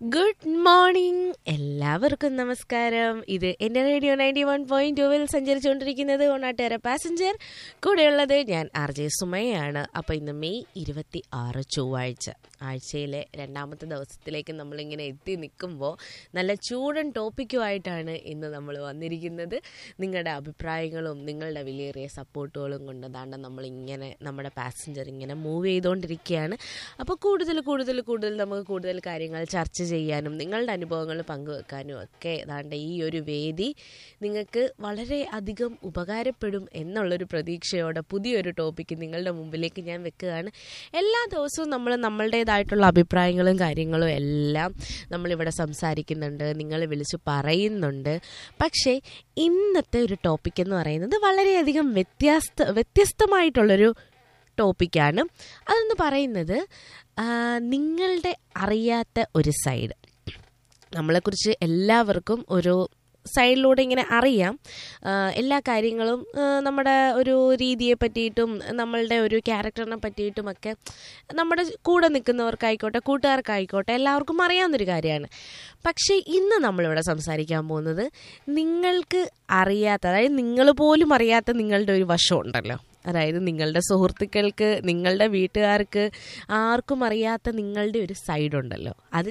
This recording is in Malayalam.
ഗുഡ് മോർണിംഗ് എല്ലാവർക്കും നമസ്കാരം ഇത് എൻ്റെ റേഡിയോ നയൻറ്റി വൺ പോയിന്റ് ടുവിൽ സഞ്ചരിച്ചുകൊണ്ടിരിക്കുന്നത് ഓണാട്ടുകാര പാസഞ്ചർ കൂടെയുള്ളത് ഞാൻ ആർ ജെ സുമയാണ് അപ്പോൾ ഇന്ന് മെയ് ഇരുപത്തി ആറ് ചൊവ്വാഴ്ച ആഴ്ചയിലെ രണ്ടാമത്തെ ദിവസത്തിലേക്ക് നമ്മളിങ്ങനെ എത്തി നിൽക്കുമ്പോൾ നല്ല ചൂടൻ ടോപ്പിക്കുമായിട്ടാണ് ഇന്ന് നമ്മൾ വന്നിരിക്കുന്നത് നിങ്ങളുടെ അഭിപ്രായങ്ങളും നിങ്ങളുടെ വിലയേറിയ സപ്പോർട്ടുകളും കൊണ്ട് ദാണ്ട നമ്മളിങ്ങനെ നമ്മുടെ പാസഞ്ചർ ഇങ്ങനെ മൂവ് ചെയ്തുകൊണ്ടിരിക്കുകയാണ് അപ്പോൾ കൂടുതൽ കൂടുതൽ കൂടുതൽ നമുക്ക് കൂടുതൽ കാര്യങ്ങൾ ചർച്ച ചെയ്യാനും നിങ്ങളുടെ അനുഭവങ്ങൾ പങ്കുവെക്കാനും ഒക്കെ ഏതാണ്ട് ഈ ഒരു വേദി നിങ്ങൾക്ക് വളരെ അധികം ഉപകാരപ്പെടും എന്നുള്ളൊരു പ്രതീക്ഷയോടെ പുതിയൊരു ടോപ്പിക്ക് നിങ്ങളുടെ മുമ്പിലേക്ക് ഞാൻ വെക്കുകയാണ് എല്ലാ ദിവസവും നമ്മൾ നമ്മളുടേതായിട്ടുള്ള അഭിപ്രായങ്ങളും കാര്യങ്ങളും എല്ലാം നമ്മളിവിടെ സംസാരിക്കുന്നുണ്ട് നിങ്ങൾ വിളിച്ച് പറയുന്നുണ്ട് പക്ഷേ ഇന്നത്തെ ഒരു ടോപ്പിക് എന്ന് പറയുന്നത് വളരെയധികം വ്യത്യസ്ത വ്യത്യസ്തമായിട്ടുള്ളൊരു ടോപ്പിക്കാണ് അതെന്ന് പറയുന്നത് ആ, നിങ്ങളുടെ അറിയാത്ത ഒരു സൈഡ് നമ്മളെക്കുറിച്ച് എല്ലാവർക്കും ഒരു സൈഡിലൂടെ ഇങ്ങനെ അറിയാം ആ, എല്ലാ കാര്യങ്ങളും ആ, നമ്മുടെ ഒരു രീതിയെ പറ്റിയിട്ടും നമ്മളുടെ ഒരു ക്യാരക്ടറിനെ പറ്റിയിട്ടുമൊക്കെ നമ്മുടെ കൂടെ നിൽക്കുന്നവർക്കായിക്കോട്ടെ കൂട്ടുകാർക്കായിക്കോട്ടെ എല്ലാവർക്കും അറിയാവുന്നൊരു കാര്യമാണ് പക്ഷേ ഇന്ന് നമ്മളിവിടെ സംസാരിക്കാൻ പോകുന്നത് നിങ്ങൾക്ക് അറിയാത്ത അതായത് നിങ്ങൾ പോലും അറിയാത്ത നിങ്ങളുടെ ഒരു വശം ഉണ്ടല്ലോ അതായത് നിങ്ങളുടെ സുഹൃത്തുക്കൾക്ക് നിങ്ങളുടെ വീട്ടുകാർക്ക് ആർക്കും അറിയാത്ത നിങ്ങളുടെ ഒരു സൈഡ് ഉണ്ടല്ലോ അത്